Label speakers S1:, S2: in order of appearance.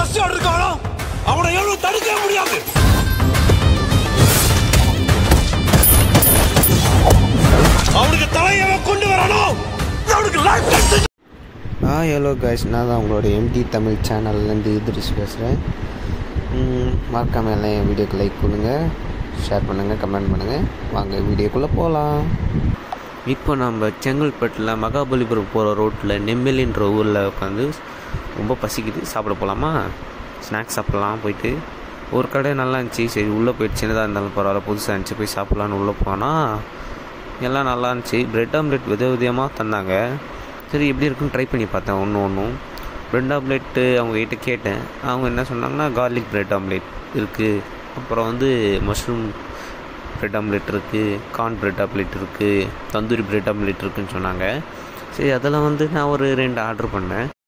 S1: பசியோடு இருக்கானோ அவனை எவ்வளவு தடுக்கவே முடியாது அவனுக்கு தலையவ கொண்டு வரானோ அவனுக்கு லைஃப்
S2: ஆ ஹலோ கைஸ் நான் தான் உங்களோட எம்டி தமிழ் சேனல்லேருந்து இதிரிஸ் பேசுகிறேன் மறக்காமல் எல்லாம் என் வீடியோக்கு லைக் கொடுங்க ஷேர் பண்ணுங்கள் கமெண்ட் பண்ணுங்கள் வாங்க வீடியோக்குள்ளே போகலாம் இப்போ நம்ம செங்கல்பட்டில் மகாபலிபுரம் போகிற ரோட்டில் நெம்மலின்ற ஊரில் உட்காந்து ரொம்ப பசிக்குது சாப்பிட போகலாமா ஸ்நாக்ஸ் சாப்பிட்லாம் போயிட்டு ஒரு கடை நல்லா இருந்துச்சு சரி உள்ளே போயிட்டு சின்னதாக இருந்தாலும் பரவாயில்ல புதுசாக இருந்துச்சு போய் சாப்பிட்லான்னு உள்ளே போனால் எல்லாம் நல்லா இருந்துச்சு பிரெட் ஆம்லெட் வித விதமாக தந்தாங்க சரி எப்படி இருக்குன்னு ட்ரை பண்ணி பார்த்தேன் ஒன்று ஒன்றும் பிரெட் ஆம்லெட்டு அவங்ககிட்ட கேட்டேன் அவங்க என்ன சொன்னாங்கன்னா கார்லிக் பிரெட் ஆம்லெட் இருக்குது அப்புறம் வந்து மஷ்ரூம் பிரெட் ஆம்லெட் இருக்குது கார்ன் பிரெட் ஆம்லெட் இருக்குது தந்தூரி பிரெட் ஆம்லெட் இருக்குதுன்னு சொன்னாங்க சரி அதெல்லாம் வந்து நான் ஒரு ரெண்டு ஆர்டர் பண்ணேன்